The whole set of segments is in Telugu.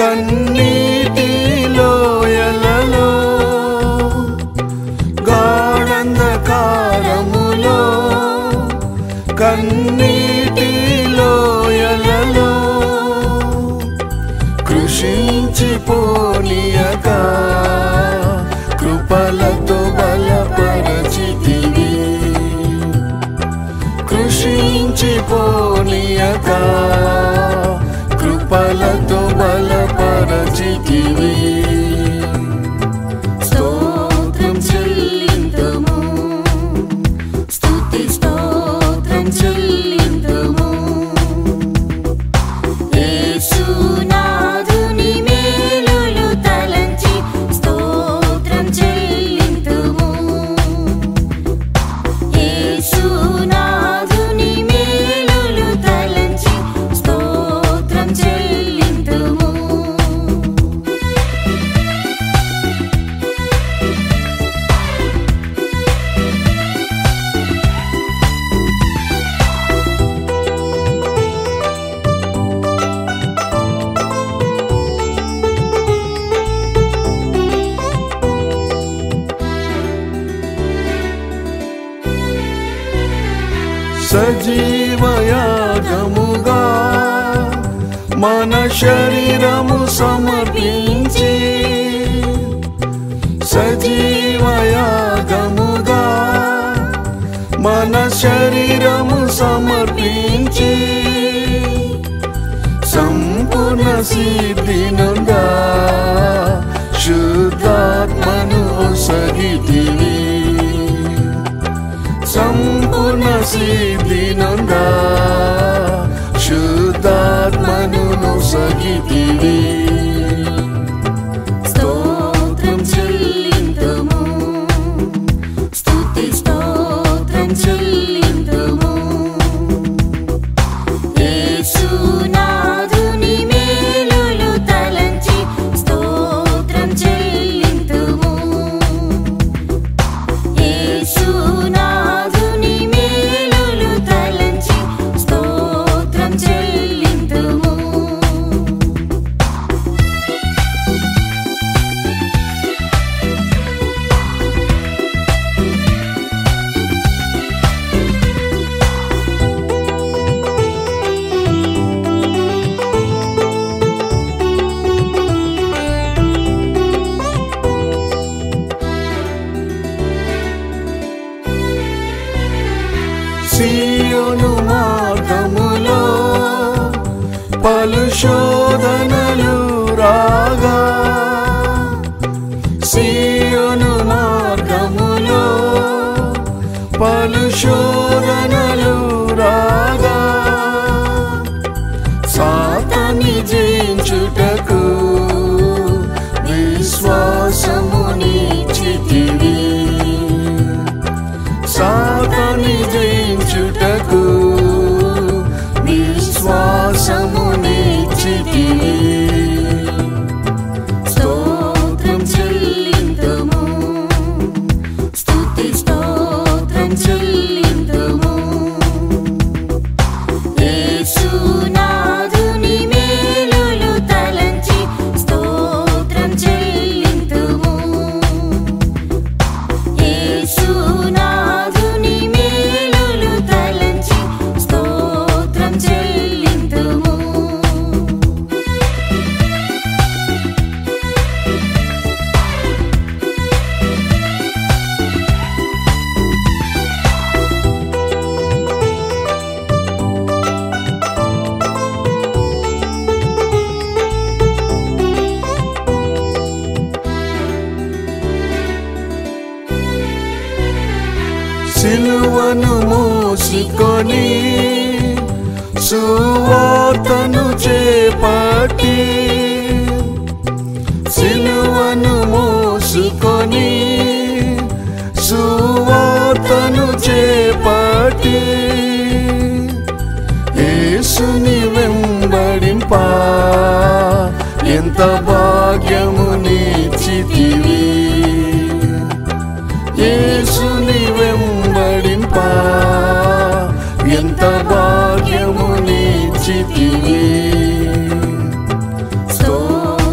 కన్నీటి లోయలలో గాఢంధకారములో కన్నీటి లోయలలో కృషించిపోనియక కృపలతో బలపరచితివి కృషించిపోనియక కృపలతో బలపరచితివి స్తోత్రం చెల్లింతుము స్తుతి స్తోత్రం చెల్లింతుము యేసునాథుని మేలులు తలంచి స్తోత్రం చెల్లింతుము యేసునాథుని మేలులు తలంచి స్తోత్రం చెల్లింతుము సజీవయాగముగా మన శరీరము సమర్పించి సజీవయాగముగా మన శరీరము సమర్పించి సంపూర్ణ సిద్ధి నుండా శుద్ధాత్మను ఒసగితివి సంపూర్ణ సిద్ధి నుండా శుద్ధాత్మను నొసగితివి స్తోత్రం చెల్లింతుము స్తుతి స్తోత్రం చెల్లింతుము యేసునాథుని మేలులు తలంచి స్తోత్రం చెల్లింతుము యేసునాథుని మేలులు తలంచి స్తోత్రం చెల్లింతుము సీయోను మార్గములో పలు శోధనలు రాగా సీయోను మార్గములో పలు శోధనలు రాగా సాతాన్ని జయించుటకు విశ్వాసమునిచ్చితివి సాతాన్ని జయించుటకు విశ్వాసమునిచ్చితివి స్తోత్రం చెల్లింతుము స్తుతి స్తోత్రం చెల్లింతుము యేసునాథుని మేలులు తలంచి స్తోత్రం చెల్లింతుము యేసునాథుని మేలులు తలంచి స్తోత్రం చెల్లింతుము సిలువను మోసుకొని సువార్తను చేపట్టి సిలువను మోసుకొని సువార్తను చేపట్టి యేసుని వెంబడింప ఎంత భాగ్యము నీచితివి యేసుని వెంబడింప ఎంత భాగ్యము నీచితివి స్తోత్రం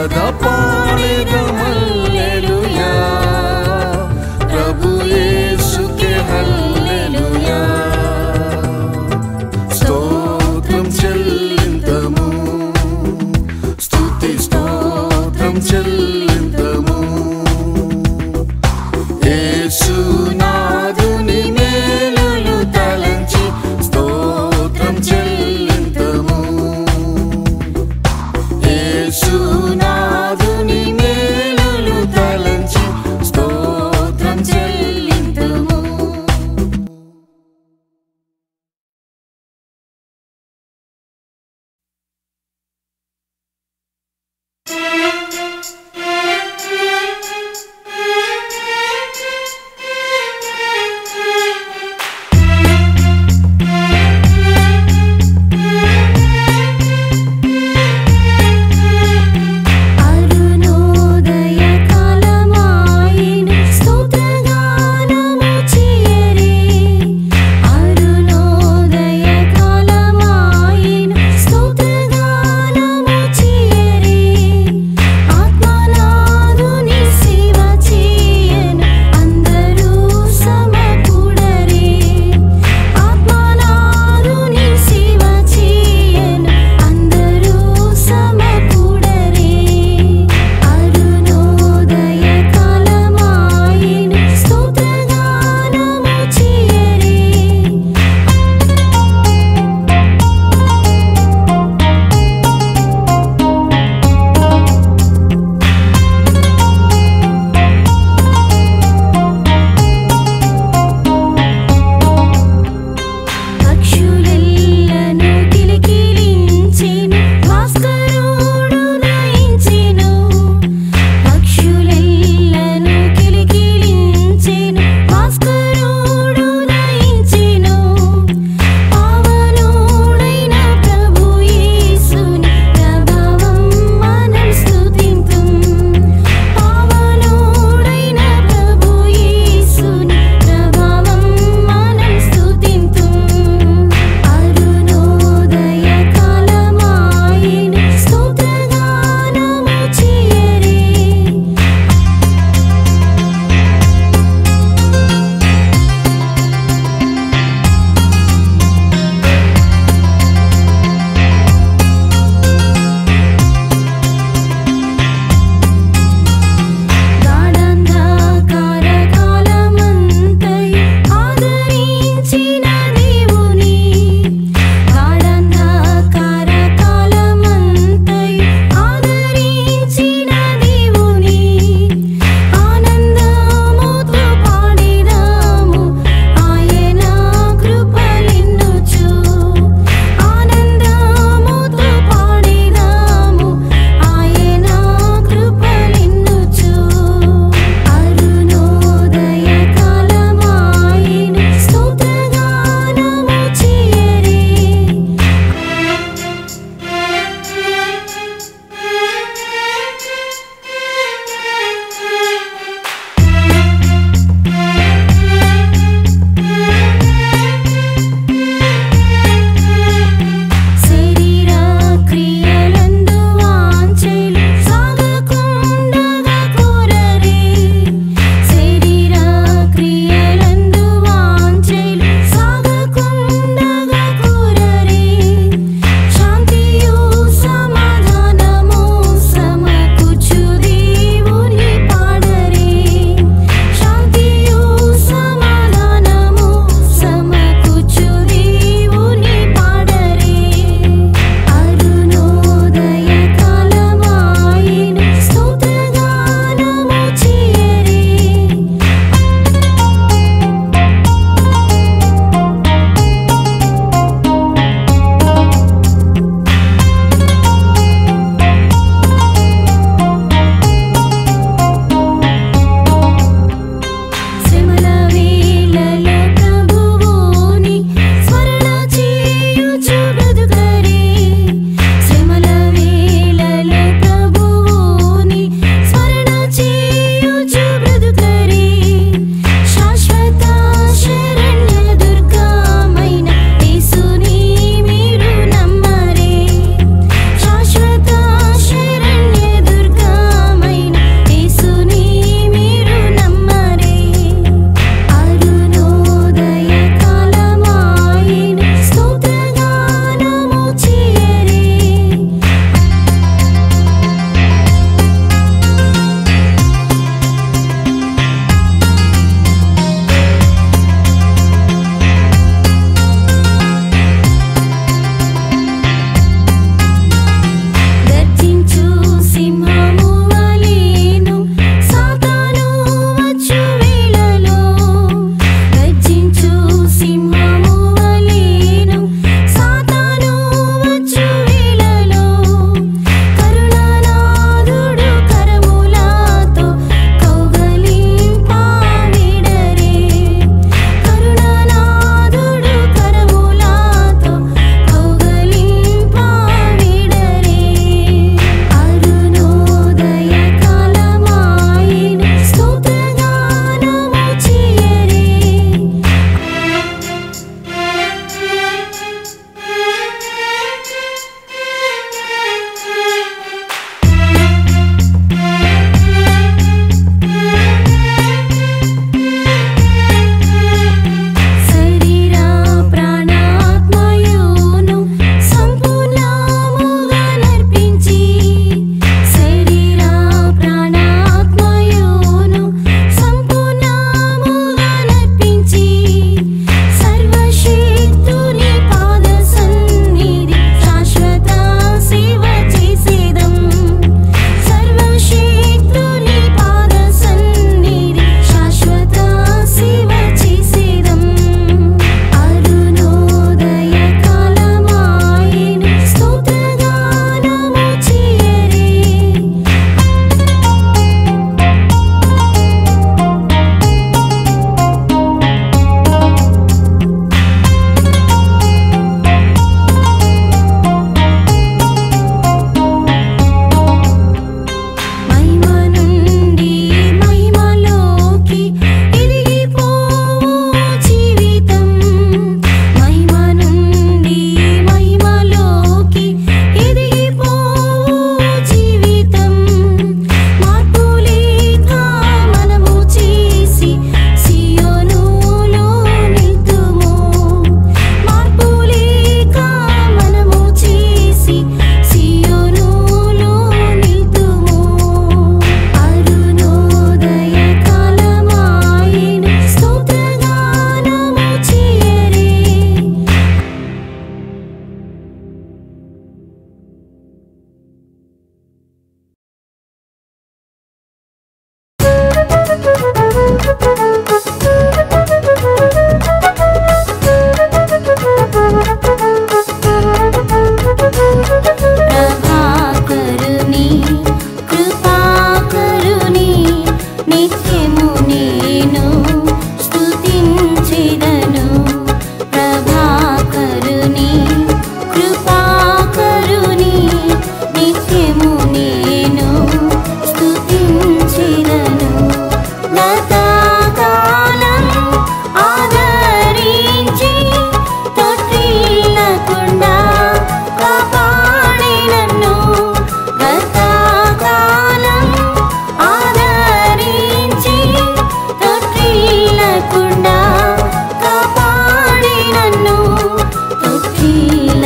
పద పాడేదమల్లెలుయా ప్రభు యేసుకే హల్లెలూయా స్తోత్రం చెల్లింతము స్తుతి స్తోత్రం చెల్లింతము యేసునాథుని మేలులు తలంచి స్తోత్రం చెల్లింతము యేసునాథుని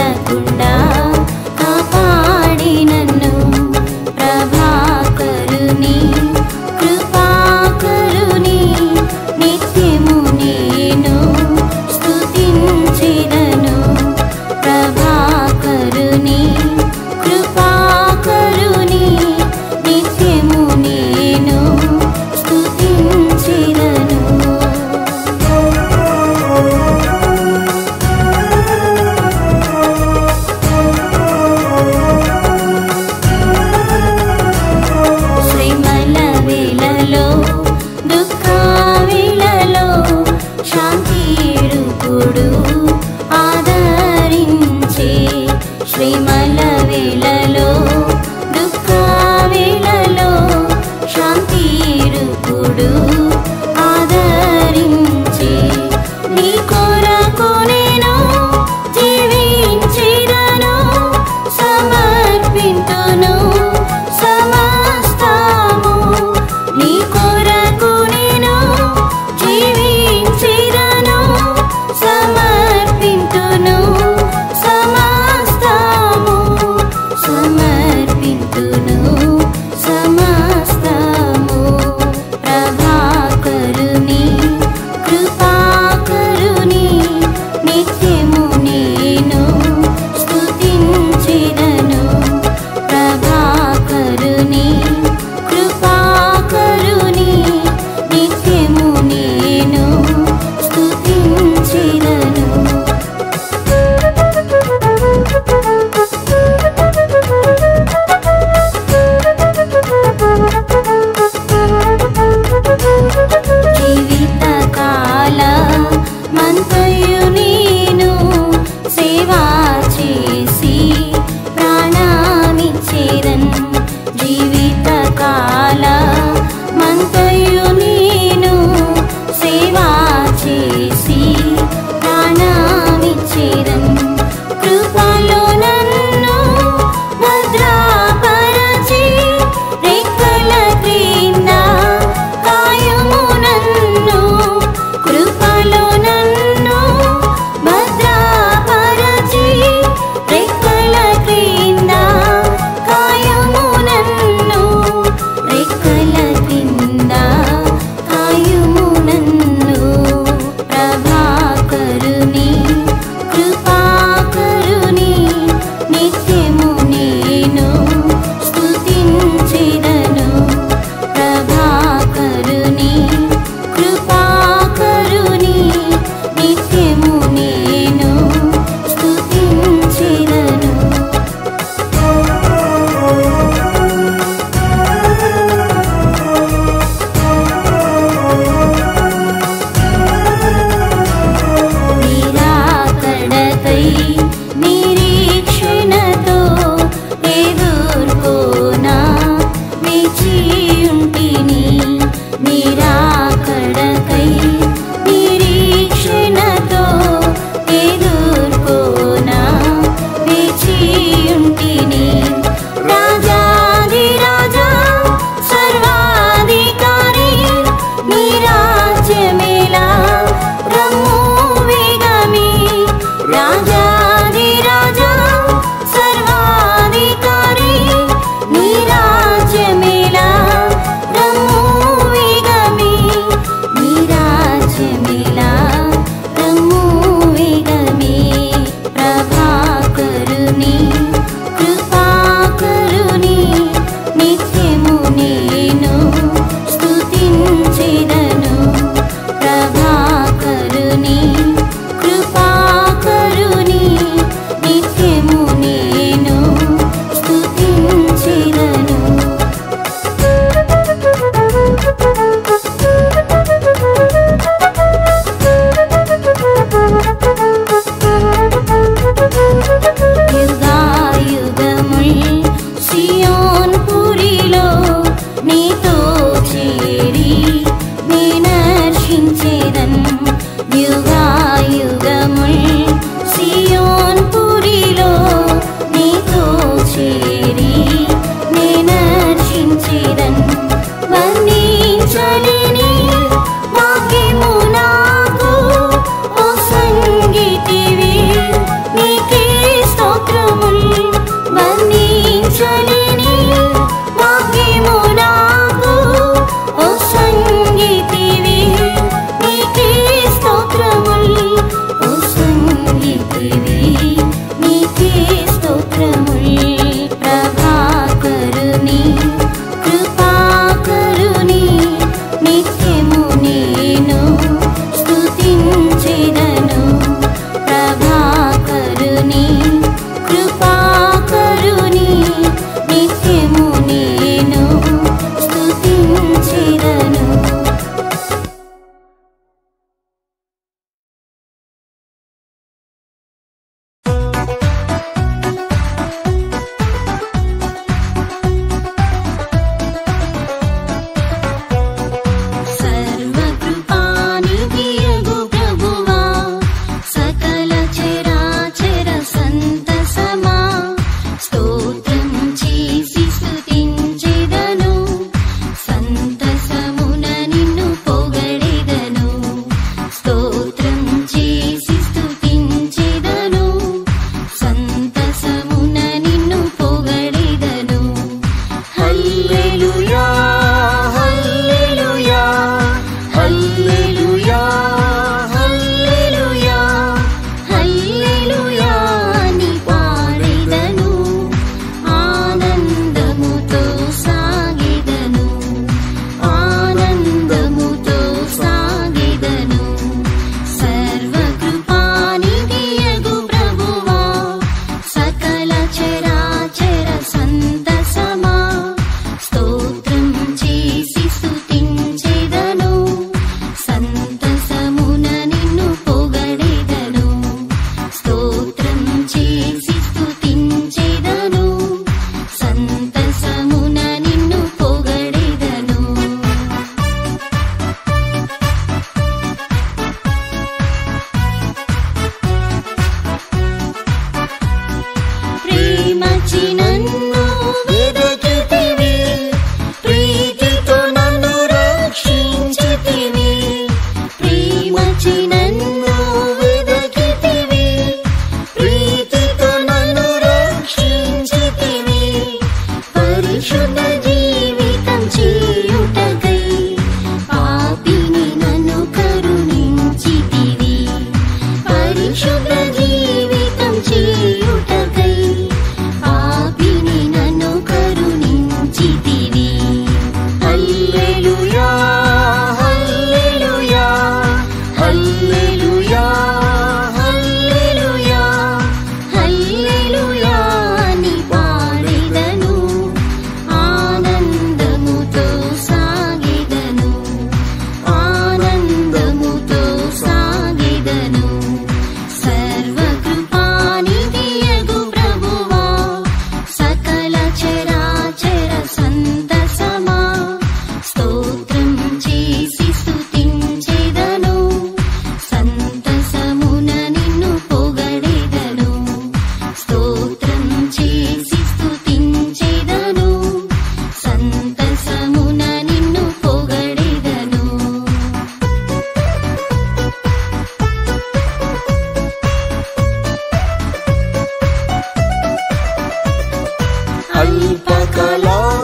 విడవకుండా కాపాడి నన్ను ప్రభాకరుని కృపాకరుని నిత్యము నేను స్తుతించెదను ప్రభాకరుని కృపాకరుని నిత్యము నేను స్తుతించెదను శ్రీమల వేళలో దుఃఖ వేళలో శాంతి ఇడుపుడు ఆదరించే శ్రీమల వేళలో దుఃఖ వేళలో శాంతి ఇడుపుడు ఆదరించే నీ కొరకు నేను జీవించిరను సమర్పింతును సమస్తము నీ కొరకు నేను జీవించిరను సమర్పింతును సమస్తము సమర్పింతును సమస్తము ప్రభాకరుని కృపాకరుని నిత్యము నేను స్తుతించెదను ప్రభాకరుని కృపాకరుని నిత్యము నేను స్తుతించెదను జీవిత కాల మంతయు నేను సేవా చేసి ప్రాణమిచ్చేదన్ జీవిత కాల మంతయు నేను సేవా చేసి ప్రాణమిచ్చేదన్ కృపలో నన్ను భద్రపరచి రెక్కల క్రింద కాయము నన్ను కృపలో నన్ను భద్రపరచి రెక్కల క్రింద కాయము నన్ను రెక్కల క్రింద కాయము నన్ను ప్రభాకరుని కృపాకరుని నిత్యము నేను స్తుతించెదను ప్రభాకరుని కృపాకరుని నిత్యము నేను స్తుతించెదను నిరాకడకై నిరీక్షణతో ఎదుర్కోనా వేచియుంటిని నిరాకడకై నిరీక్షణతో ఎదుర్కోనా వేచియుంటిని రాజాధిరాజా సర్వాధికారి నీ రాజ్యమేలా రమ్ము వేగమి రాజా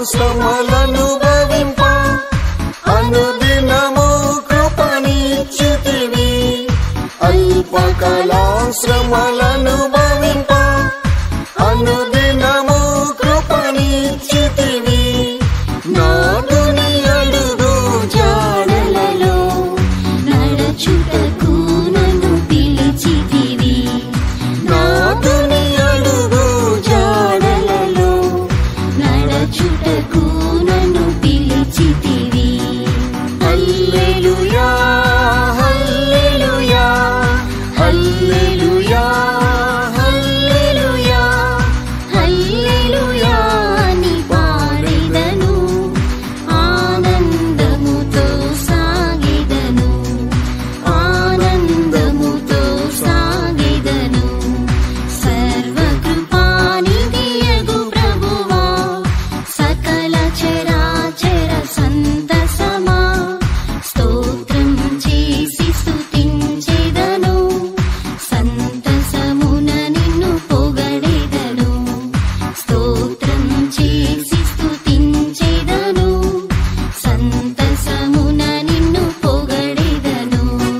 శ్రమలను భవింప అనుదినము కృపనిచ్చితివి అల్పకాల శ్రమలను భవింప అనుదినము కృపనిచ్చితివి నాదుని అడుగు జాడలలో నడచుటకు నన్ను పిలిచితివి నాదుని అడుగు జాడలలో నడచుటకు నన్ను పిలిచితివి హల్లెలూయా హల్లెలూయా హల్లెలూయా హల్లెలూయా హల్లెలూయా అని పాడెదను ఆనందముతో సాగెదను ఆనందముతో సాగెదను సర్వకృపానిధియగు ప్రభువా సకల చరాచర సంతసమా స్తోత్రం చేసి స్తుతించెదను సంతసమున నిన్ను పొగడెదను స్తోత్రం చేసి స్తుతించెదను సంతసమున నిన్ను పొగడెదను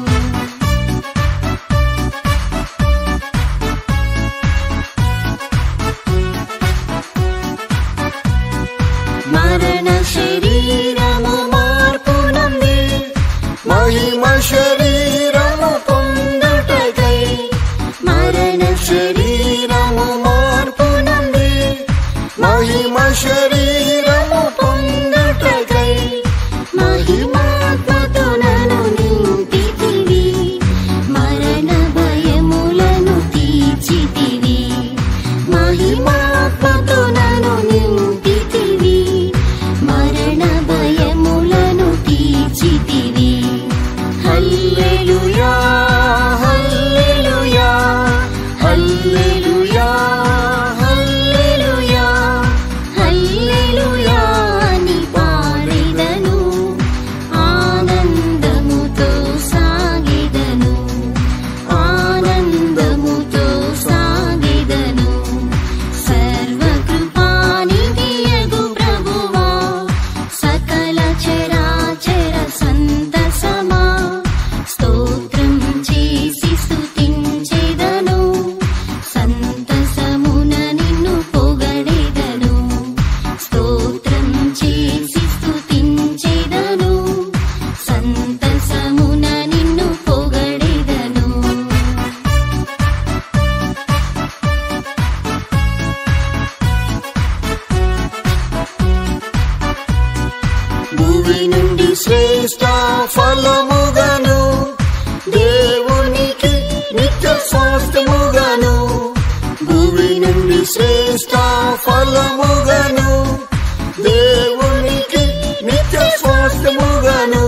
మరణ శరీరము మార్పు నంది మహిమ శరీరము పొందుటకై మరణ శరీరము మార్పు నంది మహిమ శరీరము పొందుటకై మహిమాత్మతో నన్ను నింపితివి మరణ భయములను తీర్చితివి మహిమాత్మతో నన్ను నింపితివి మరణ భయములను తీర్చితివి హల్లెలూయా హల్లెలూయా హల్లెలూయా హల్లెలూయా హల్లెలూయా అని పాడెదను ఆనందముతో సాగెదను ఆనందముతో సాగెదను సర్వకృపానిధియగు ప్రభువా సకల చరాచర సంతసమా స్తోత్రం చేసి స్తుతించెదను సంతసమున నిన్ను పొగడెదను స్తోత్రం చేసి స్తుతించెదను సంతసమున నిన్ను పొగడెదను భూమి నుండి శ్రేష్ట ఫలముగాను దేవునికి నిత్య స్వాస్థ్యముగాను భూమి నుండి శ్రేష్ట ఫలముగాను దేవునికి నిత్య స్వాస్థ్యముగాను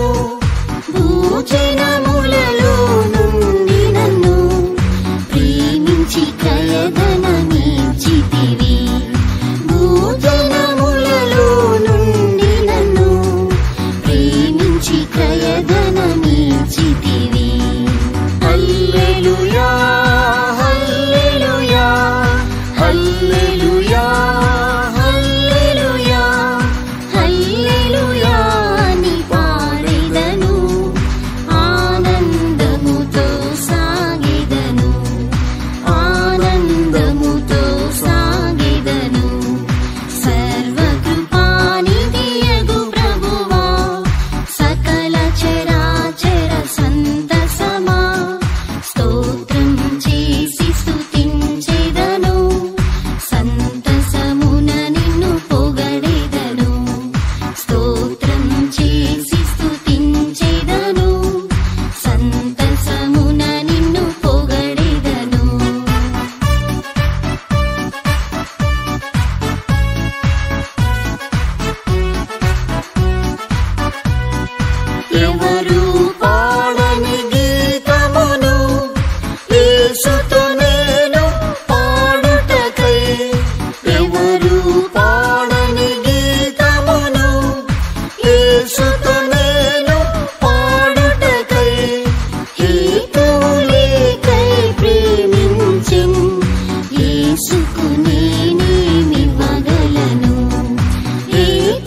భూజనములలో నుండి నన్ను ప్రేమించి కయదనమిచ్చితివి భూజనములలో నుండి నన్ను ప్రేమించి కయదనమిచ్చితివి హల్లెలూయా హల్లెలూయా హల్లెలూయా హల్లెలూయా హల్లెలూయా అని పాడెదను ఆనందముతో సాగెదను ఆనందముతో సాగెదను సర్వకృపానిధియగు ప్రభువా సకల చరాచర సంతసమా స్తోత్రం చేసి స్తుతించెదను సంతసమున నిన్ను పొగడెదను స్తోత్రం చేసి స్తుతించెదను సంతసమున నిన్ను పొగడెదను ఎవరు పాడని గీతమును యేసుతో నేను పాడుటకై ఎవరు పాడని గీతమును యేసుతో నేను పాడుటకై హేతులేకై ప్రేమించెను యేసుకు నేనేమివ్వగలను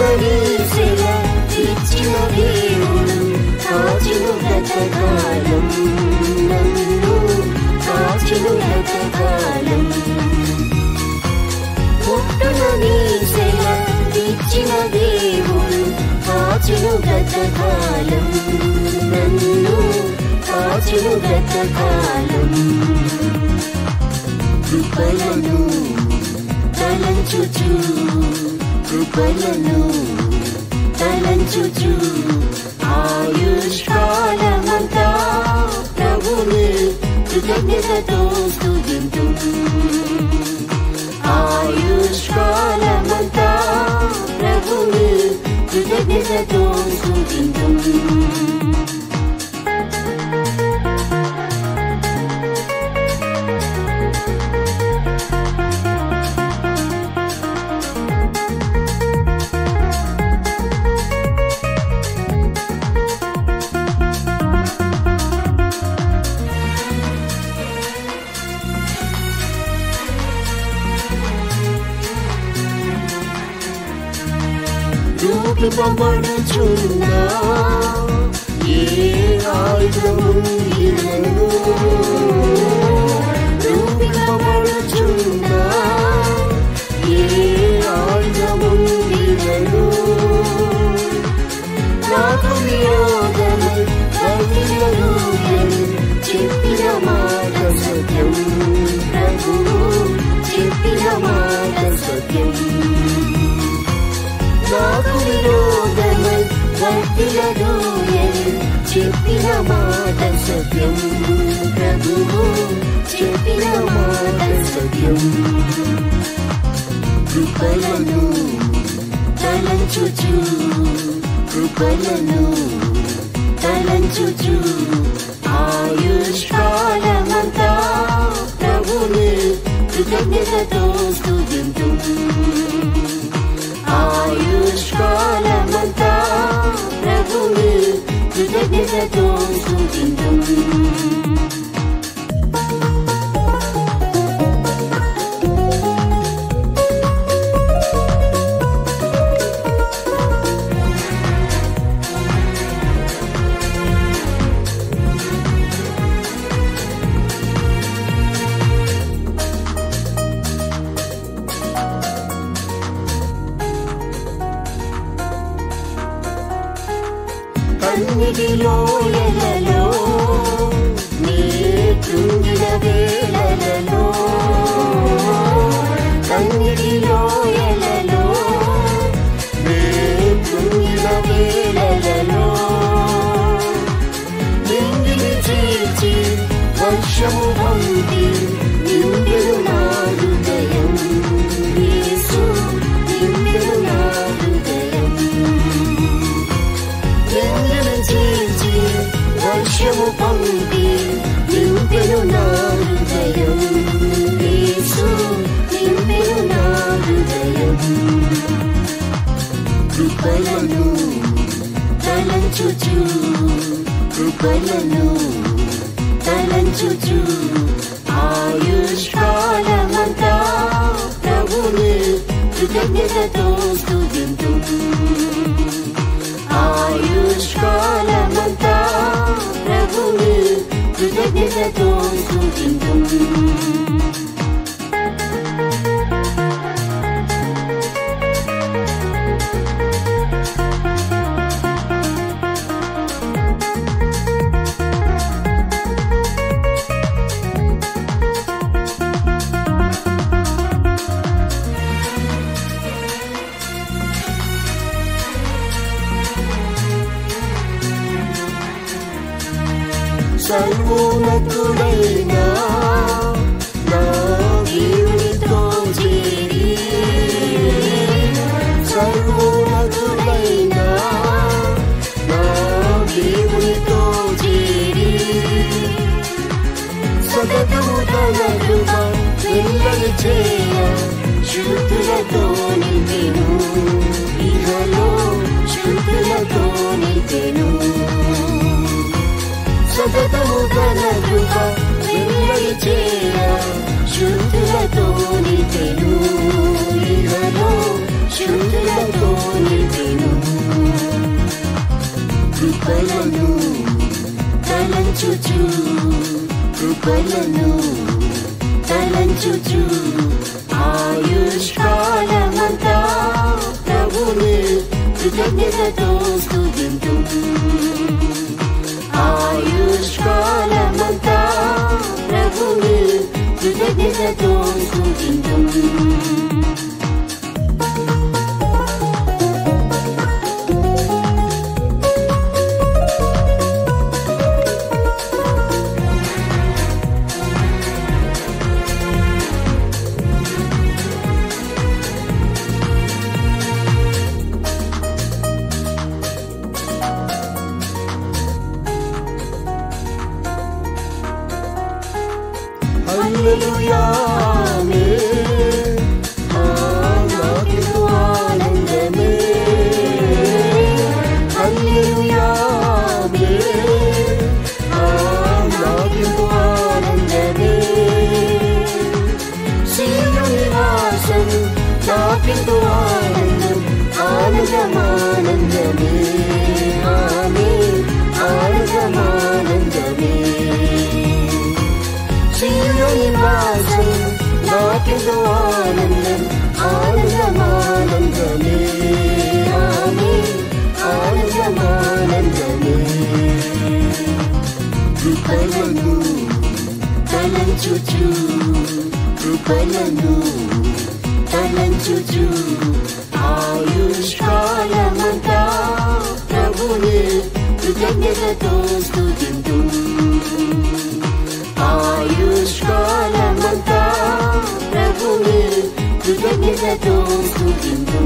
నీసెల ఇచ్చిన దేవుడు కాచును గతకాలం నన్ను కాచును గతకాలం పుట్టున నీసెల ఇచ్చిన దేవుడు కాచును గతకాలం నన్ను కాచును గతకాలం కృపలను తలంచుచు కృపలను తలంచుచు ఆయుష్కాలమంతా ప్రభుని కృతజ్ఞతతో స్తుతింతు ఆయుష్కాలమంతా ప్రభుని కృతజ్ఞతతో స్తుతింతు రూపింపబడుచున్నా ఏ ఆయుధముందినను రూపింపబడుచున్నా ఏ ఆయుధముందినను నాకు విరోధమై వర్తిల్లదు అని చెప్పిన మాట సత్యం ప్రభువు చెప్పిన మాట సత్యం నాకు విరోధమై వర్తిలదు అని చెప్పిన మాట సత్యం ప్రభువు చెప్పిన మాట సత్యం కృపలను తలంచుచు కృపలను తలంచుచు ఆయుష్కాలమంతా ప్రభుని కృతజ్ఞతతో స్తుతింతు ఆయుష్కాలమంతా ప్రభుని కృతజ్ఞతతో స్తుతింతు కన్నిటిలో ఎలలో నీ కృంగిన వేళలలో కన్నిటిలో ఎలలో నీ కృంగిన వేళలలో నిండిని చీల్చి వర్షము పంపి నిండెను నా హృదయం యేసు నిండెను నా హృదయం నిండెను చీల్చి వర్షము పంపి నింపెను నా హృదయం యేసు నింపెను నా హృదయం కృపలను తలంచుచు కృపలను తలంచుచు ఆయుష్కాలమంతా ప్రభుని కృతజ్ఞతతో స్తుతింతు ఆయుష్కాలమంతా ప్రభుని కృతజ్ఞతతో స్తుతింతు సర్వోన్నతుడైన నా దేవునితో చేరి సర్వోన్నతుడైన నా దేవునితో చేరి సతతము తన కృప వెళ్ళని చేయ శుద్ధులతో నింపెను ఇహలో శుద్ధులతో నింపెను సతతము తన కృప వెళ్ళని తలంచుచు కృపలను తలంచుచు ఆయుష్కాలమంతా ప్రభుని కృతజ్ఞతతో స్తుతింతు ఆయుష్కాలమంతా ప్రభుని కృతజ్ఞతతో స్తుతింతు హల్లెలూయా ఆమేన్. ఆ, నాకెంతో ఆనందమే. హల్లెలూయా ఆమేన్. ఆ, నాకెంతో ఆనందమే. సీయోను నివాసం నాకెంతో ఆనందం ఆనందమానందమే ఆమేన్ ఆనందమానందమే సీయోను నివాసం నాకెంతో ఆనందం ఆనందమానందమే ఆమేన్ ఆనందమానందమే కృపలను తలంచుచు కృపలను తలంచుచు ఆయుష్కాలమంతా ప్రభుని కృతజ్ఞతతో స్తుతింతు ఆయుష్కాలమంతా ప్రభుని కృతజ్ఞతతో స్తుతింతు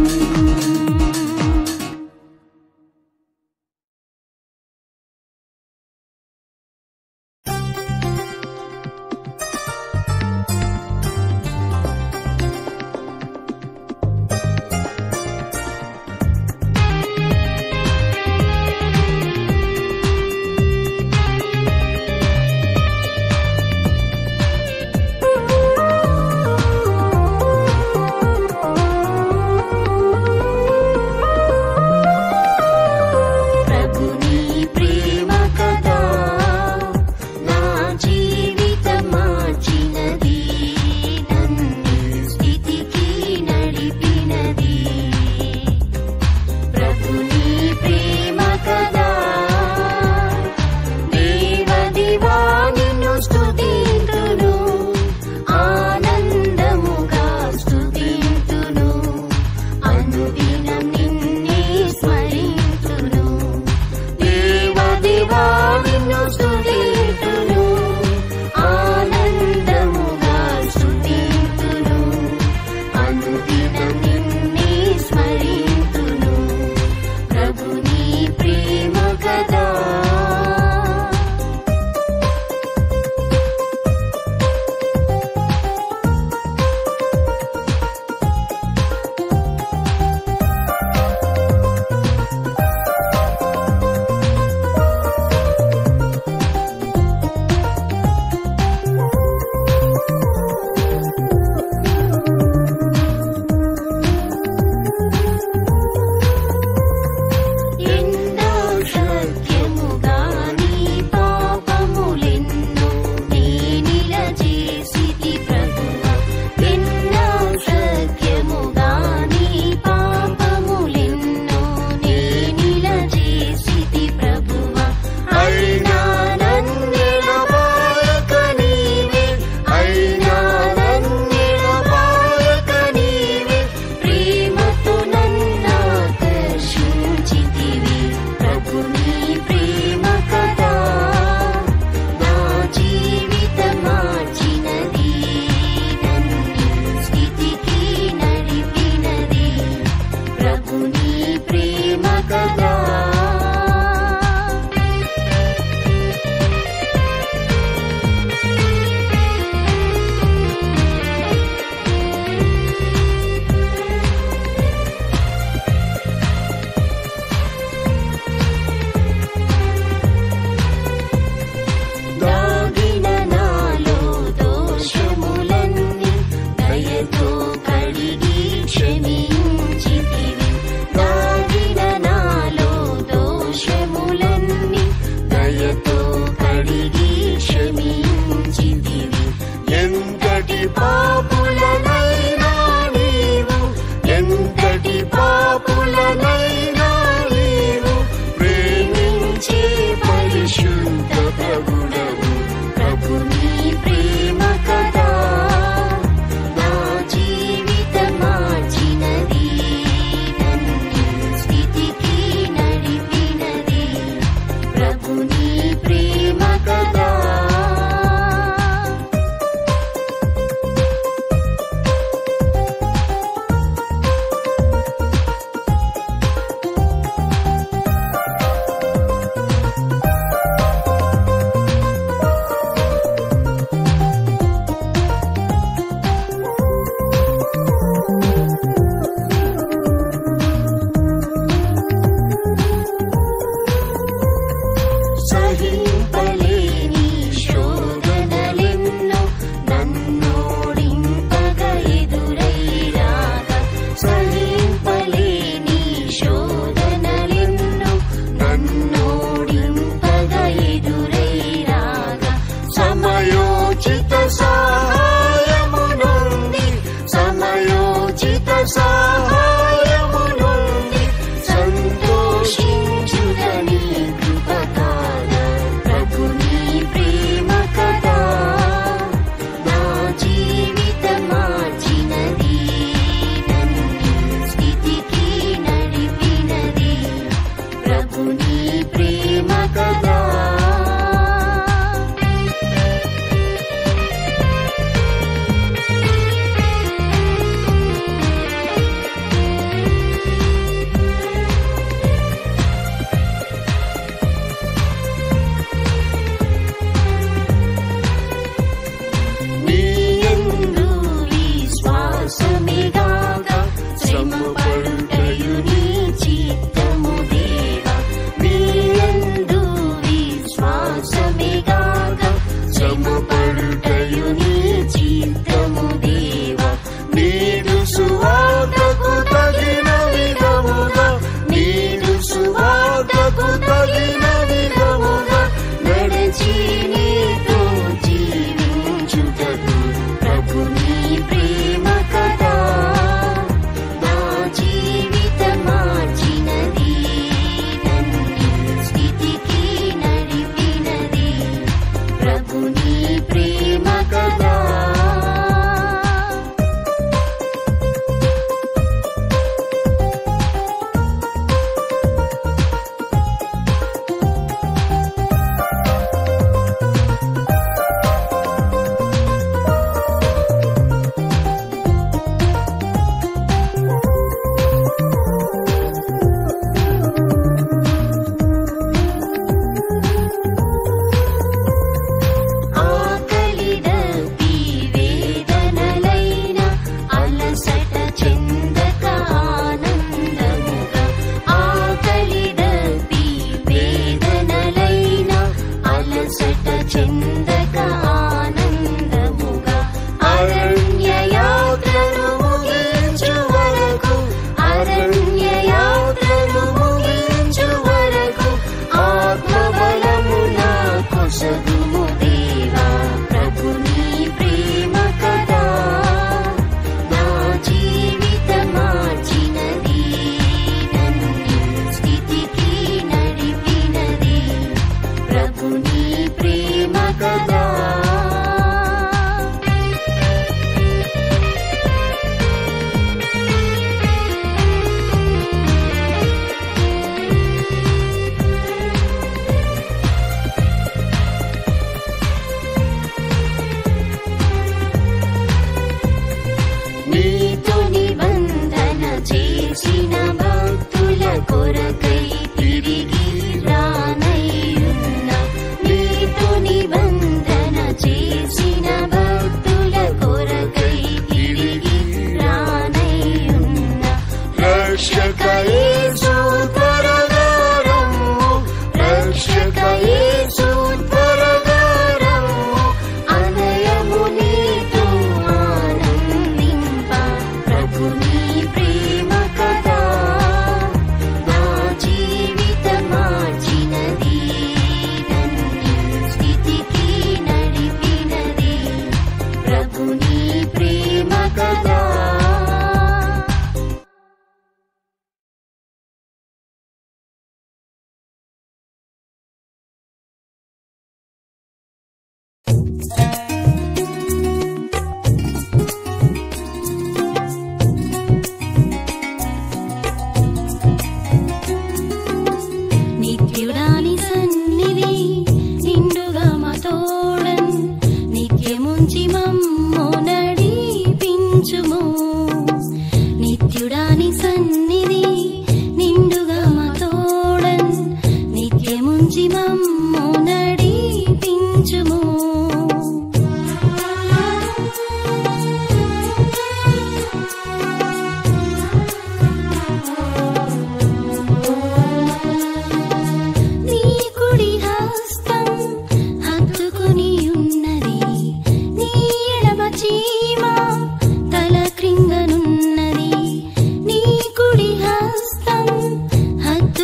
కడిగి క్షమించితివి ఎంతటి పాపులనైనా నీవు ఎంతటి పాపులనైనా నీవు ప్రేమించే పరిశుద్ధ ప్రభుడవు ప్రభు నీ ప్రేమ కదా నా జీవితం మార్చినది నన్ను స్థితికి నడిపినది ప్రభు నీ ప్రేమ కదా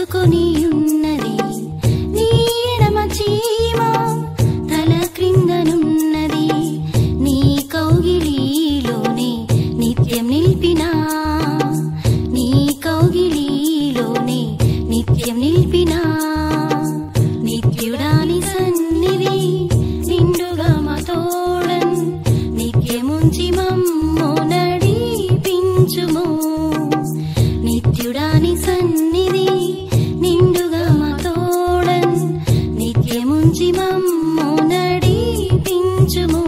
తలుచుకొని ఉన్నది నీ ఎడమ చీమ తల క్రిందనున్నది నీ కౌగిలిలోనే నిత్యం నిలిపినా నీ కౌగిలిలోనే నిత్యం నిలిపినా నిత్యుడాని సన్నిధి నిండుగా మా తోడన్ నిత్యముంచి మమ్ము నడిపించుము నిత్యుడాని సన్నిధి నిండుగా మా తోడన్ నిత్యముంచి మమ్ము నడిపించుము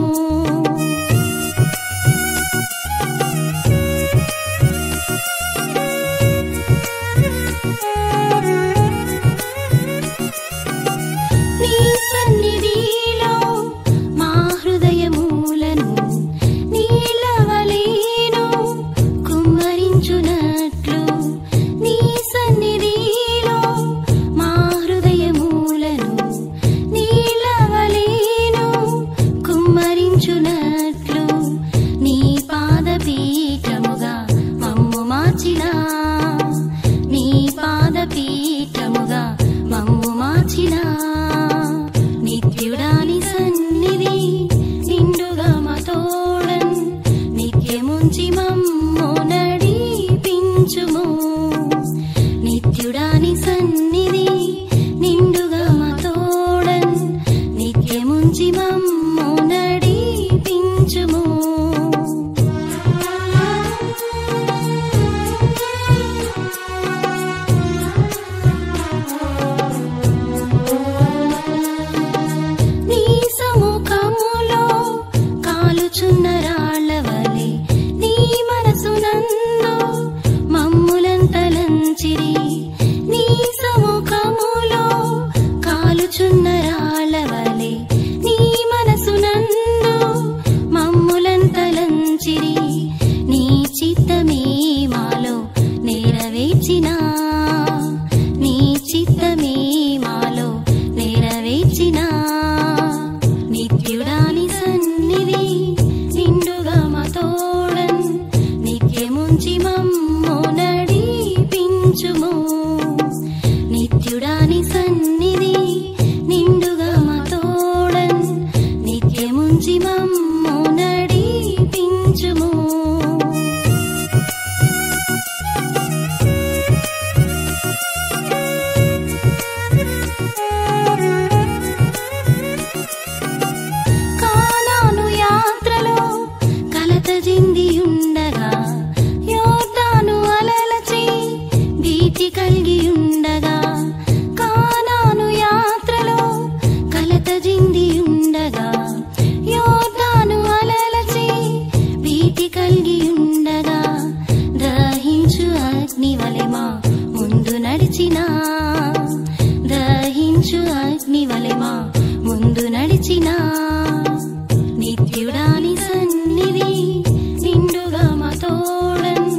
నీ సన్నిధిలో మా హృదయమూలను నీలవలేను కుమ్మరించునట్లు నీ సన్నిధిలో మా హృదయమూలను నీలవలేను కుమ్మరించునట్లు నీ పాదపీఠముగా మమ్ము మార్చినా నీ పాదపీఠముగా మమ్ము మార్చినా నిత్యుడాని సన్నిధి నిండుగా మా తోడన్ నిత్యముంచి మమ్ము నడిపించుము నిత్యుడాని సన్నిధి నిండుగా మా తోడన్ నిత్యముంచి మమ్ము నడిపించుము నీ సముఖములో కాలుచున్న రాళ్ళవలే నీ మనసునందు మమ్ములంతలంచిరి నీ సముఖములో కాలుచున్న రాళ్ళవలే నీ మనసునందు మమ్ములంతలంచిరి నీ చిత్తమే మాలో నెరవేర్చినా నీ చిత్తమే మాలో నెరవేర్చినా నిత్యుడాని సన్నిధి నిండుగా మా తోడన్ నిత్యముంచి మమ్ము నడిపించుము నిత్యుడాని సన్నిధి నిండుగా మా తోడన్ నిత్యముంచి మమ్ము నడిపించుము కానాను యాత్రలో కలత జింది ఉండగా యోర్దాను అలలచి భీతి కలిగి ఉండగా కానాను యాత్రలో కలత జింది ఉండగా యోర్దాను అలలచి భీతి కలిగి ఉండగా దహించు అగ్ని వలెమా ముందు నడిచినా దహించు అగ్ని వలెమా ముందు నడిచినా నిత్యుడాని సన్నిధి నిండుగా మా తోడన్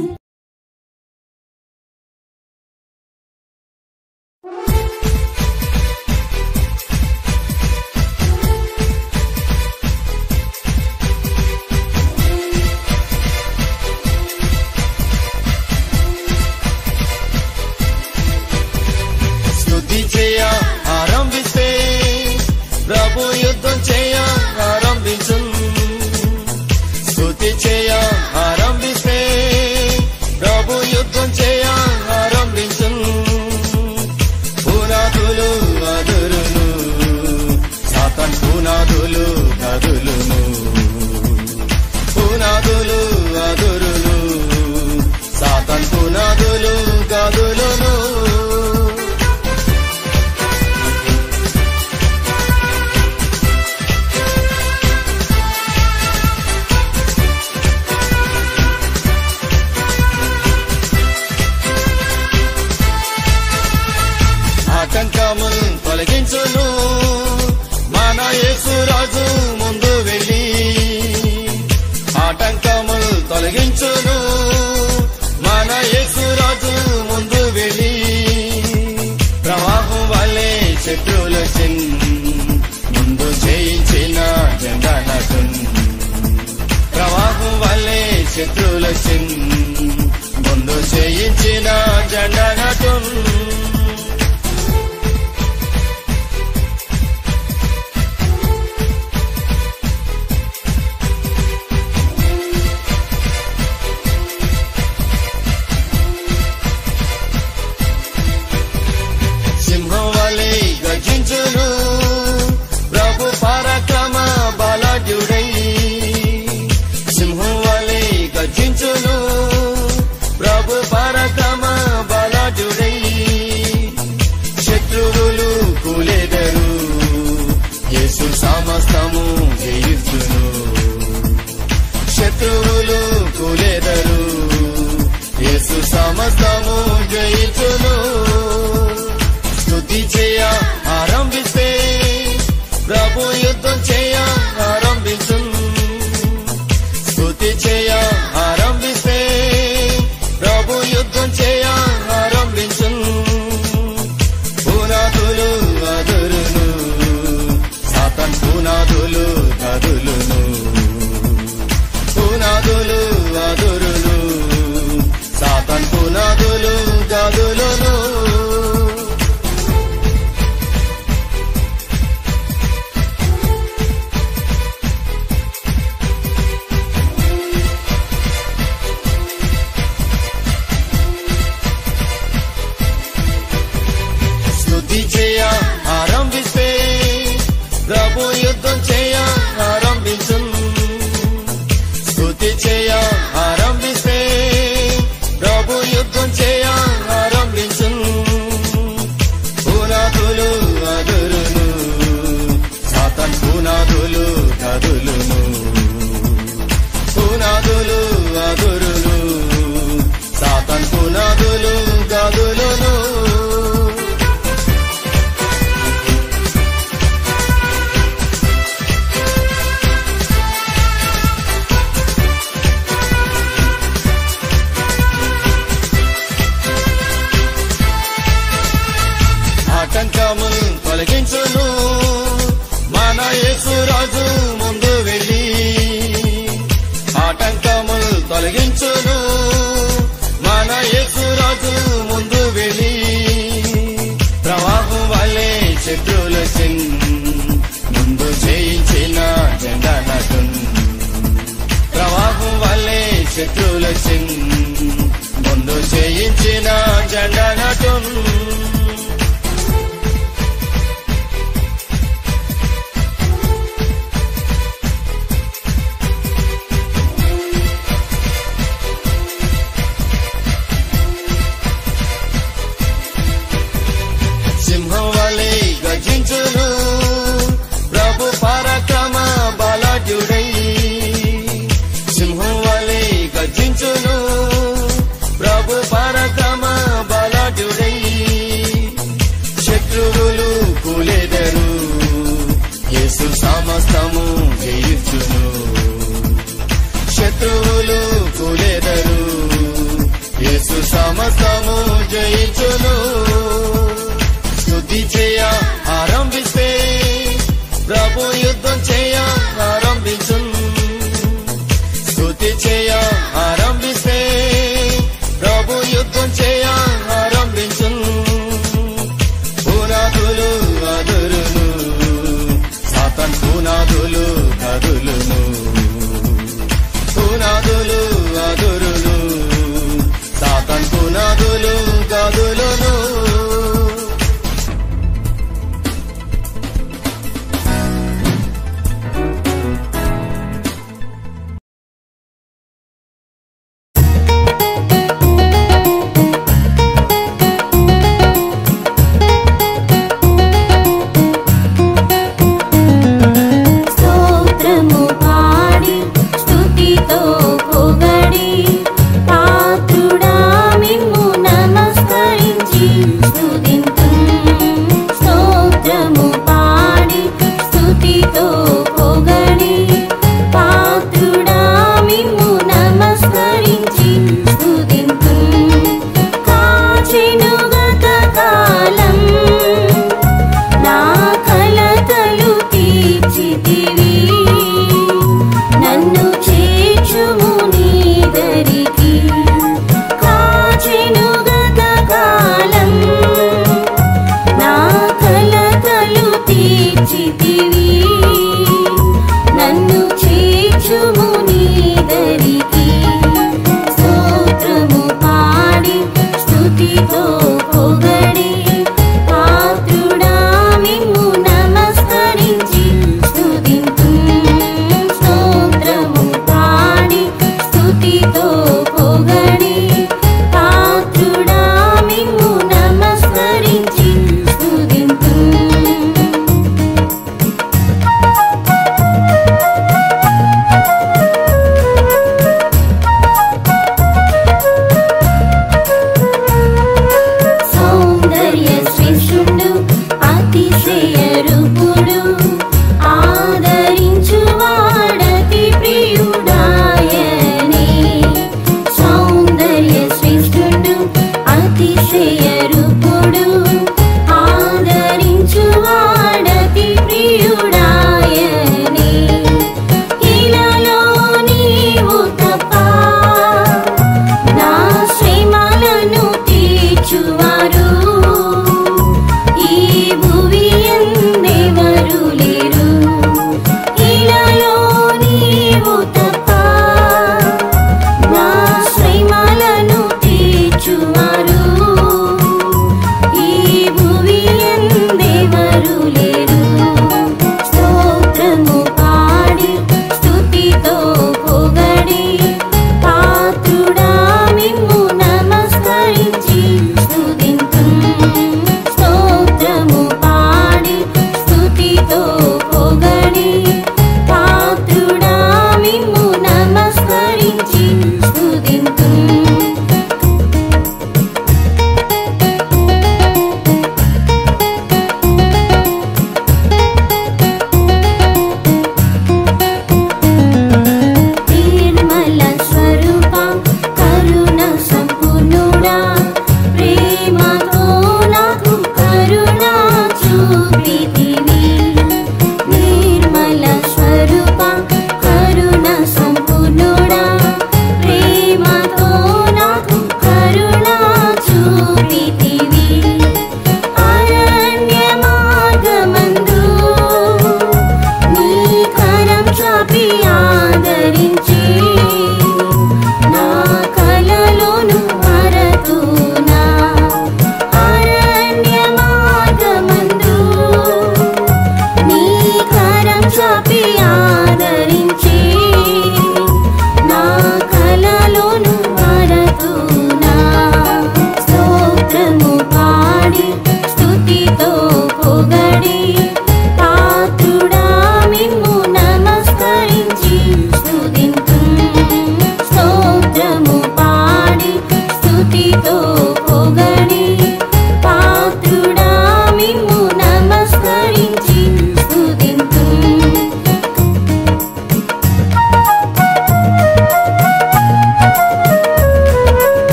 స్తుతి చేయ ఆరంభిస్తే ప్రభు యుద్ధం చేయ ఆరంభించు స్తుతి చేయ ఆరంభిస్తే ప్రభు యుద్ధం చేయ ఆరంభించు పునాదులు అదురును సాతన్ పునాదులు కదులును పునాదులు అదురును సాతన్ పునాదులు కదులును ఆటంకములు తొలగించును మన యేసు రాజు ముందు వెళ్ళి ఆటంకములు తొలగించును మన యేసు రాజు ముందు వెళ్ళి ప్రవాహం వల్లే శత్రువుల చిన్ ముందు చేయించిన జెండానటున్ ప్రవాహం వల్లే శత్రువుల చిన్ ముందు చేయించిన జెండానటున్ స్తుతి చేయ ఆరంభిస్తే ప్రభు యుద్ధం చేయ ఆరంభించు స్తుతి చేయ ఆరంభిస్తే ప్రభు యుద్ధం చేయ ఆరంభించు పునాదులు అదురును సాతన్ పునాదులు కదులును పునాదులు అదురును సాతన్ పునాదులు కదులును ఆటంకములు తొలగించును మన యేసు రాజు ముందు వెళ్ళి ఆటంకములు తొలగించును మన యేసు రాజు ముందు వెళ్ళి ప్రవాహం వల్లే శత్రువుల చిన్ ముందు జయించిన జెండా నటున్ ప్రవాహం వల్లే శత్రువుల చిన్ ముందు జయించిన జెండా నటున్ సింహం వలె గర్జించును ప్రభు పరాక్రమ బలాఢ్యుడై సింహం వలె గర్జించును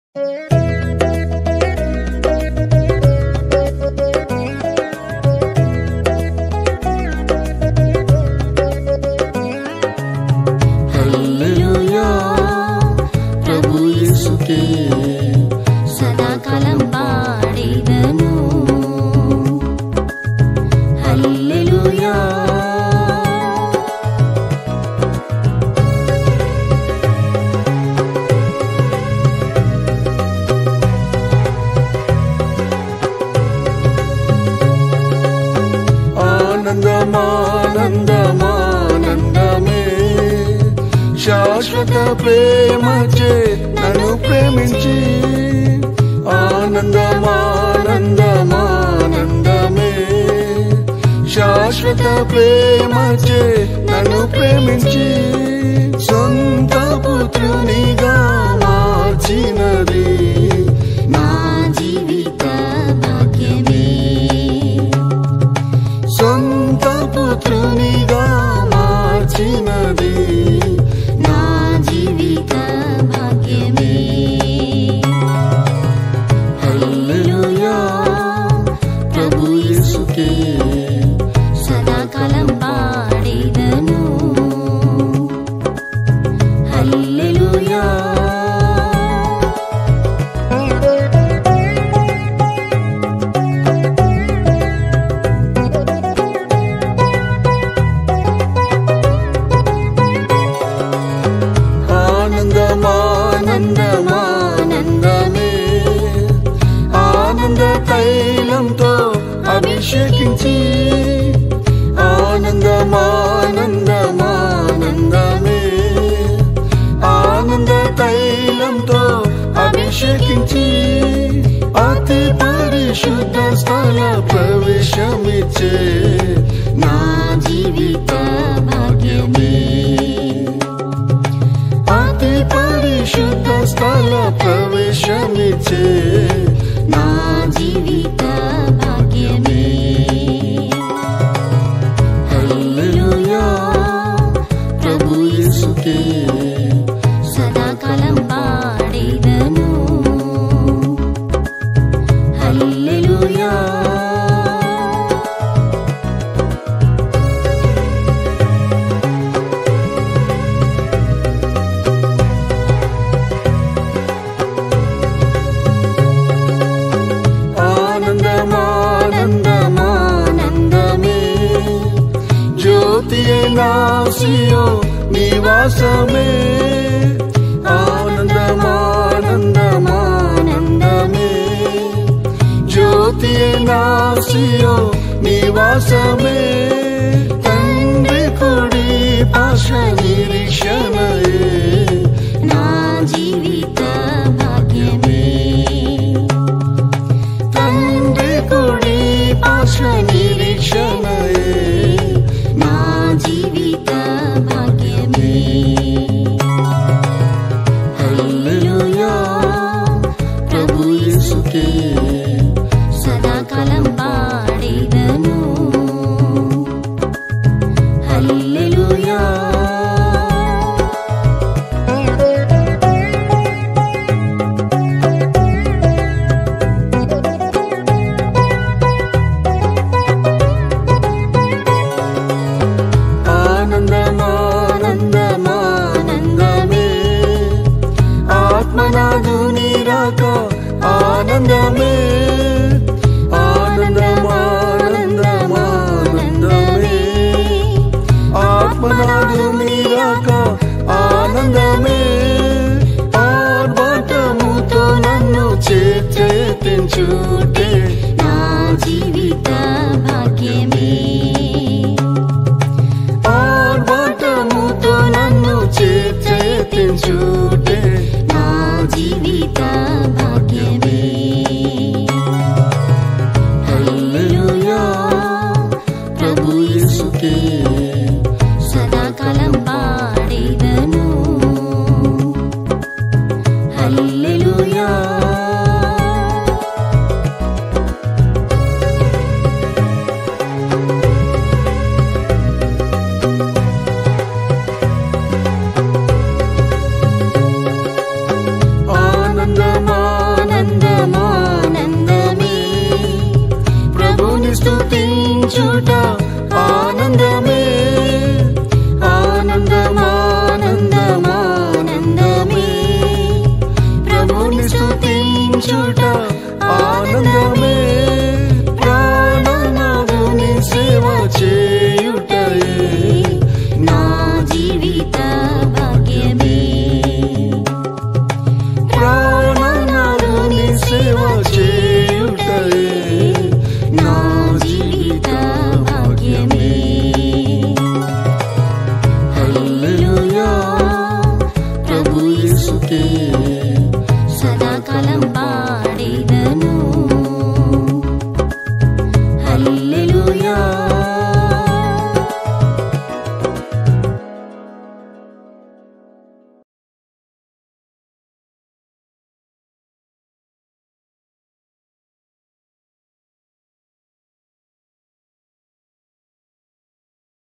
హల్లెలూయా ప్రభు యేసుకే సదాకాలం పాడేదను హల్లెలూయా ఆనందమానందమానందమే శాశ్వత ప్రేమచే నన్ను ప్రేమించి ఆనందమానందమానందమే శాశ్వత ప్రేమచే నన్ను ప్రేమించి సొంత పుత్రునిగా మార్చినది నా జీవిత భాగ్యమే సొంత పుత్రునిగా మార్చినది నా జీవిత భాగ్యమే హల్లెలూయా ప్రభు యేసుకే సదాకాలం పాడేదను హల్లెలూయా ఆనందమానందమానందమే ఆనంద తైలంతో అభిషేకించి ఆనందమానందమానందమే ఆనంద తైలంతో అభిషేకించి అతి పరిశుద్ధ స్థల ప్రవేశమిచ్చే నా జీవిత భాగ్యమే అతి పరిశుద్ధ స్థల ప్రవేశమిచ్చే నా జీవిత భాగ్యమే హల్లెలూయా ప్రభు యేసుకే సదాకాలం పాడేదను హల్లెలూయా ఆనందమానందమానందమే జ్యోతి నాసియో నివాసమే ఆనందమానందమానందమే జ్యోతి నాసియో నివాసమే తండ్రి కుడి పాశ నిరీక్షణయే నా జీవిత భాగ్యమే తండ్రి కుడి పాశ నిరీక్షణయే నా జీవిత భాగ్యమే హల్లెలూయా ప్రభు యేసుకే సదాకాలం పాడేదను హల్లెలూయా ఆనందమానందమానందమే ఆత్మనాథుని రాక ఆనందమే ఆనందమానందమానందమే ఆత్మనాథుని రాక ఆనందమే ఆర్భటముతో నన్ను చేర్చేతించుటే నా జీవిత భాగ్యమే ఆర్భటముతో నన్ను చేర్చేతించుటే నా జీవిత భాగ్యమే హల్లెలూయా ప్రభు యేసుకే సదాకాలం పాడేదను హల్లెలూయా స్థుతించుట ఆనందమే ప్రాణనాథుని సేవ చేయుటయే నా జీవిత భాగ్యమే ప్రాణనాథుని సేవ చేయుటయే నా జీవిత భాగ్యమే హల్లెలూయా ప్రభు యేసుకే